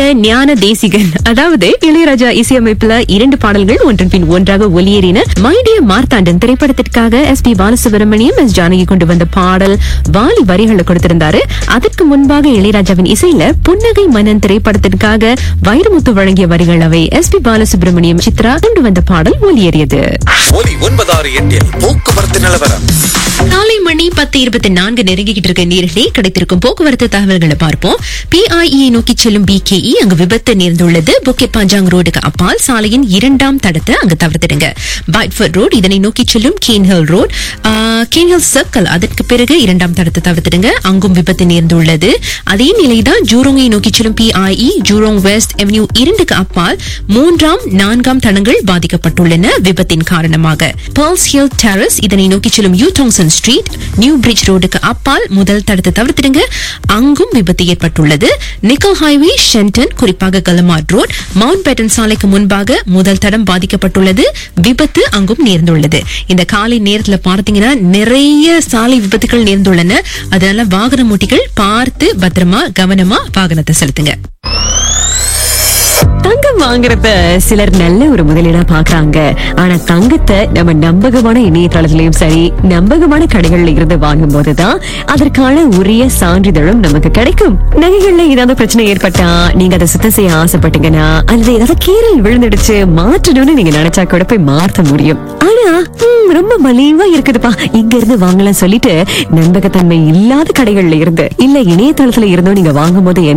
ஞான தேசிகன் அதாவது இளையராஜா இசையமைப்புல இரண்டு பாடல்கள் ஒன்றன் பின் ஒன்றாக ஒலியேறின மைடிய மார்த்தாண்டன் திரைப்படத்திற்காக S P Balasubrahmanyam S Janaki கொண்டு வந்த பாடல் வாலி வரிகளை கொடுத்திருந்தாரு அதற்கு முன்பாக இளையராஜாவின் இசையில புன்னகை மன்னன் திரைப்படத்திற்காக வைரமுத்து வழங்கிய வரிகள் அவை எஸ் பி பாலசுப்ரமணியம் சித்ரா கொண்டு வந்த பாடல் ஒலியேறியது ஒலி ஒன்பதாறு எட்டில் போக்குவரத்து நிலவரம் காலை மணி பத்து இருபத்தி நான்கு நெருங்கிக்கிட்டு இருக்க நேரிலே கிடைத்திருக்கும் போக்குவரத்து தகவல்களை பார்ப்போம் பிஐஇ நோக்கி செல்லும் பிகேஇ அங்கு விபத்து நேர்ந்துள்ளது புக்கெட் பாஞ்சாங் ரோடுக்கு அப்பால் சாலையின் இரண்டாம் தடத்தை அங்கு தவிர்த்திடுங்க பைட்ஃபர்ட் ரோட் இதனை நோக்கி செல்லும் கேன்ஹில் ரோட் கேன்ஹில் சர்க்கிள் அதற்கு பிறகு இரண்டாம் தடத்தை தவிர்த்திடுங்க அங்கும் விபத்து நேர்ந்துள்ளது அதே நிலைதான் ஜூரோங்கை நோக்கி செல்லும் பிஐஇ ஜூரோங் வெஸ்ட் அவென்யூ இரண்டுக்கு அப்பால் மூன்றாம் நான்காம் தடங்கள் பாதிக்கப்பட்டுள்ளன விபத்தின் காரணமாக பர்ல்ஸ் ஹில் டெரஸ் இதனை நோக்கி செல்லும் Eu Tong Sen street new bridge ரோடுக்கு அப்பால் முதல் தடத்தை தவிர்த்திடுங்க அங்கும் விபத்து ஏற்பட்டுள்ளது நிக்கல் ஹைவே ஷென்டன் குறிப்பாக கலமாட் ரோட் மவுண்ட் பேட்டன் சாலைக்கு முன்பாக முதல் தடம் பாதிக்கப்பட்டுள்ளது விபத்து அங்கும் நேர்ந்துள்ளது இந்த காலை நேரத்துல பார்த்தீங்கன்னா நிறைய சாலை விபத்துகள் நேர்ந்துள்ளன அதனால வாகன ஓட்டிகள் பார்த்து பத்திரமா கவனமா வாகனத்தை செலுத்துங்க தங்கம் வாங்குறப்ப சிலர் நல்ல ஒரு முதலீடா பாக்குறாங்க ஆனா தங்கத்தை நம்ம நம்பகமான இணையதளத்திலயும் சரி நம்பகமான கடைகள்ல இருந்து வாங்கும் போதுதான் அதற்கான உரிய சான்றிதழும் நமக்கு கிடைக்கும் நகைகள்ல ஏதாவது பிரச்சனை ஏற்பட்டா நீங்க அதை சுத்தம் செய்ய ஆசைப்பட்டீங்கன்னா அல்லது ஏதாவது கீரல் விழுந்துடுச்சு மாற்றணும்னு நீங்க நினைச்சா கூட போய் மாற்ற முடியும் ஆனா ஹம், ரொம்ப மலிவா இருக்குதுப்பா இங்க இருந்து வாங்கலாம் சொல்லிட்டு நம்பகத்தன்மை இல்லாத கடைகள்ல இருந்து இல்ல இணையதளத்துல இருந்தோ நீங்க வாங்கும் போது